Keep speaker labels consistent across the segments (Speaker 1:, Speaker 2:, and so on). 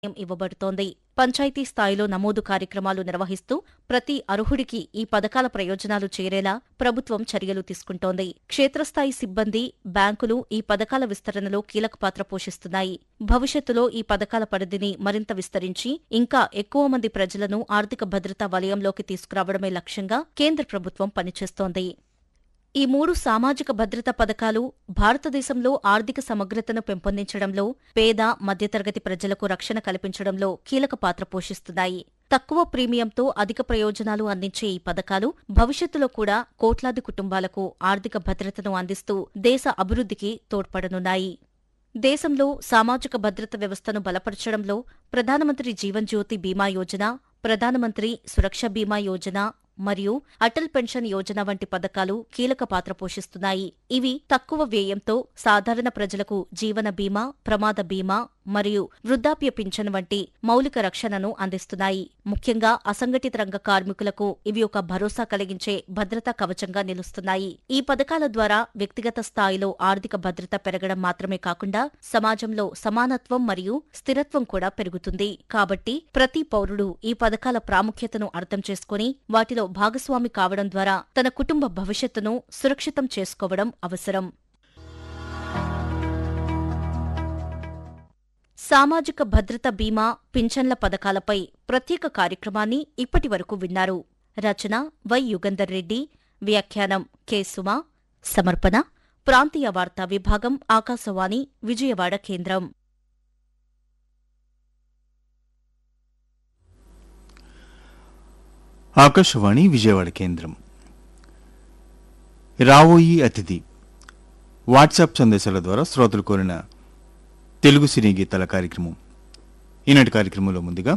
Speaker 1: ఇవ్వబడుతోంది పంచాయతీ స్థాయిలో నమోదు కార్యక్రమాలు నిర్వహిస్తూ ప్రతి అర్హుడికి ఈ పథకాల ప్రయోజనాలు చేరేలా ప్రభుత్వం చర్యలు తీసుకుంటోంది క్షేత్రస్థాయి సిబ్బంది బ్యాంకులు ఈ పథకాల విస్తరణలో కీలక పాత్ర పోషిస్తున్నాయి భవిష్యత్తులో ఈ పథకాల పరిధిని మరింత విస్తరించి ఇంకా ఎక్కువ మంది ప్రజలను ఆర్థిక భద్రతా వలయంలోకి తీసుకురావడమే లక్ష్యంగా కేంద్ర ప్రభుత్వం పనిచేస్తోంది ఈ మూడు సామాజిక భద్రతా పథకాలు భారతదేశంలో ఆర్థిక సమగ్రతను పెంపొందించడంలో పేద మధ్యతరగతి ప్రజలకు రక్షణ కల్పించడంలో కీలక పాత్ర పోషిస్తున్నాయి తక్కువ ప్రీమియంతో అధిక ప్రయోజనాలు అందించే ఈ పథకాలు భవిష్యత్తులో కూడా కోట్లాది కుటుంబాలకు ఆర్థిక భద్రతను అందిస్తూ దేశ అభివృద్ధికి తోడ్పడనున్నాయి దేశంలో సామాజిక భద్రత వ్యవస్థను బలపరచడంలో ప్రధానమంత్రి జీవన్ జ్యోతి బీమా యోజన ప్రధానమంత్రి సురక్ష బీమా యోజన మరియు అటల్ పెన్షన్ యోజన వంటి పథకాలు కీలక పాత్ర పోషిస్తున్నాయి ఇవి తక్కువ వ్యయంతో సాధారణ ప్రజలకు జీవన బీమా ప్రమాద బీమా మరియు వృద్ధాప్య పింఛన్ వంటి మౌలిక రక్షణను అందిస్తున్నాయి ముఖ్యంగా అసంఘటిత రంగ కార్మికులకు ఇవి ఒక భరోసా కలిగించే భద్రతా కవచంగా నిలుస్తున్నాయి ఈ పథకాల ద్వారా వ్యక్తిగత స్థాయిలో ఆర్థిక భద్రత పెరగడం మాత్రమే కాకుండా సమాజంలో సమానత్వం మరియు స్థిరత్వం కూడా పెరుగుతుంది కాబట్టి ప్రతి పౌరుడు ఈ పథకాల ప్రాముఖ్యతను అర్థం చేసుకుని వాటిలో భాగస్వామి కావడం ద్వారా తన కుటుంబ భవిష్యత్తును సురక్షితం చేసుకోవడం అవసరం సామాజిక భద్రత బీమా పింఛన్ల పథకాలపై ప్రత్యేక కార్యక్రమాన్ని ఇప్పటి వరకు విన్నారు రచన వై యుగంధర్ రెడ్డి వ్యాఖ్యానం కె సుమా సమర్పణ ప్రాంతీయ వార్తా విభాగం ఆకాశవాణి విజయవాడ కేంద్రం
Speaker 2: ఆకాశవాణి విజయవాడ కేంద్రం రావోయి అతిథి వాట్సాప్ సందేశాల ద్వారా శ్రోతలు కోరిన తెలుగు సినీ గీతాల కార్యక్రమం ఈనాటి కార్యక్రమంలో ముందుగా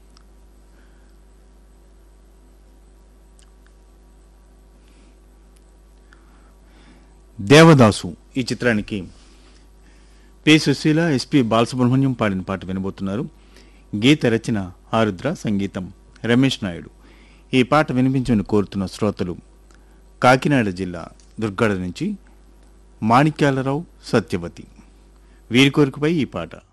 Speaker 2: దేవదాసు ఈ చిత్రానికి పి సుశీల ఎస్పి బాలసుబ్రహ్మణ్యం పాడిన పాట వినబోతున్నారు గీత రచన ఆరుద్ర సంగీతం రమేష్ నాయుడు ఈ పాట వినిపించమని కోరుతున్న శ్రోతలు కాకినాడ జిల్లా దుర్గడ నుంచి మాణిక్యాలరావు సత్యవతి వీరి కోరికపై ఈ పాట